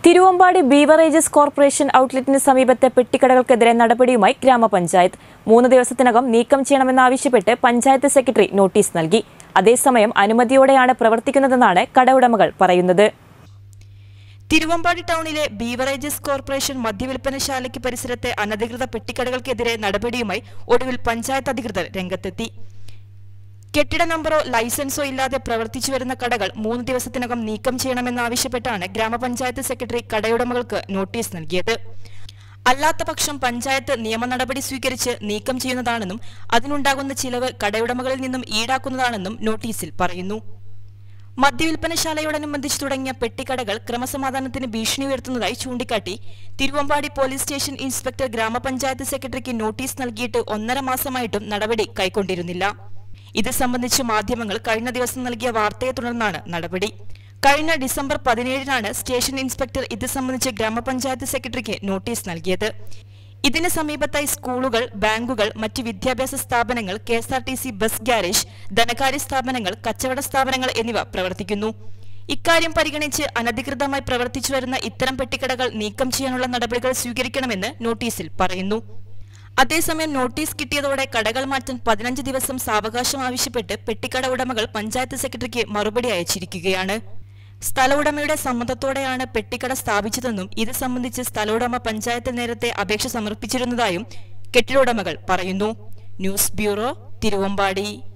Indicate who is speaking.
Speaker 1: Thiruvambady beverages corporation ഔട്ട്ലെറ്റിന് സമീപത്തെ പെട്ടിക്കടകൾക്കെതിരെ നടപടിയുമായി ഗ്രാമപഞ്ചായത്ത് മൂന്ന് ദിവസത്തിനകം നീക്കം ചെയ്യണമെന്നാവശ്യപ്പെട്ട് പഞ്ചായത്ത് സെക്രട്ടറി നോട്ടീസ് നൽകി അതേസമയം അനുമതിയോടെയാണ് പ്രവർത്തിക്കുന്നതെന്നാണ് കട ഉടമകൾ പറയുന്നത്
Speaker 2: തിരുവമ്പാടി ടൗണിലെ ബീവറേജസ് കോർപ്പറേഷൻ മദ്യവിൽപ്പനശാലയ്ക്ക് പരിസരത്തെ അനധികൃത പെട്ടിക്കടകൾക്കെതിരെ നടപടിയുമായി ഒടുവിൽ പഞ്ചായത്ത് അധികൃതർ രംഗത്തെത്തി കെട്ടിട നമ്പറോ ലൈസൻസോ ഇല്ലാതെ പ്രവർത്തിച്ചു വരുന്ന കടകൾ മൂന്ന് ദിവസത്തിനകം നീക്കം ചെയ്യണമെന്നാവശ്യപ്പെട്ടാണ് ഗ്രാമപഞ്ചായത്ത് സെക്രട്ടറി കടയുടമകൾക്ക് നോട്ടീസ് നൽകിയത് അല്ലാത്ത പക്ഷം പഞ്ചായത്ത് നിയമ നടപടി സ്വീകരിച്ച് നീക്കം ചെയ്യുന്നതാണെന്നും അതിനുണ്ടാകുന്ന ചിലവ് കടയുടമകളിൽ നിന്നും ഈടാക്കുന്നതാണെന്നും നോട്ടീസിൽ പറയുന്നു മദ്യവിൽപ്പനശാലയോടനുബന്ധിച്ച് തുടങ്ങിയ പെട്ടിക്കടകൾ ക്രമസമാധാനത്തിന് ഭീഷണി ഉയർത്തുന്നതായി ചൂണ്ടിക്കാട്ടി തിരുവമ്പാടി പോലീസ് സ്റ്റേഷൻ ഇൻസ്പെക്ടർ ഗ്രാമപഞ്ചായത്ത് സെക്രട്ടറിക്ക് നോട്ടീസ് നൽകിയിട്ട് ഒന്നര മാസമായിട്ടും നടപടി കൈക്കൊണ്ടിരുന്നില്ല ഇത് സംബന്ധിച്ച് മാധ്യമങ്ങൾ കഴിഞ്ഞ ദിവസം നൽകിയ വാർത്തയെ തുടർന്നാണ് നടപടി കഴിഞ്ഞ ഡിസംബർ പതിനേഴിനാണ് സ്റ്റേഷൻ ഇൻസ്പെക്ടർ ഇത് സംബന്ധിച്ച് ഗ്രാമപഞ്ചായത്ത് സെക്രട്ടറിക്ക് നോട്ടീസ് നൽകിയത് ഇതിന് സമീപത്തായി സ്കൂളുകൾ ബാങ്കുകൾ മറ്റ് വിദ്യാഭ്യാസ സ്ഥാപനങ്ങൾ K S R T C bus garage ധനകാര്യ സ്ഥാപനങ്ങൾ കച്ചവട സ്ഥാപനങ്ങൾ എന്നിവ പ്രവർത്തിക്കുന്നു ഇക്കാര്യം പരിഗണിച്ച് അനധികൃതമായി പ്രവർത്തിച്ചു വരുന്ന ഇത്തരം പെട്ടിക്കടകൾ നീക്കം ചെയ്യാനുള്ള നടപടികൾ സ്വീകരിക്കണമെന്ന് നോട്ടീസിൽ പറയുന്നു അതേസമയം നോട്ടീസ് കിട്ടിയതോടെ കടകൾ മാറ്റാൻ പതിനഞ്ച് ദിവസം സാവകാശം ആവശ്യപ്പെട്ട് പെട്ടിക്കട ഉടമകൾ പഞ്ചായത്ത് സെക്രട്ടറിക്ക് മറുപടി അയച്ചിരിക്കുകയാണ് സ്ഥല ഉടമയുടെ സമ്മതത്തോടെയാണ് പെട്ടിക്കട സ്ഥാപിച്ചതെന്നും ഇത് സംബന്ധിച്ച് സ്ഥല ഉടമ പഞ്ചായത്ത് നേരത്തെ അപേക്ഷ സമർപ്പിച്ചിരുന്നതായും കെട്ടിട ഉടമകൾ പറയുന്നു ന്യൂസ് ബ്യൂറോ തിരുവമ്പാടി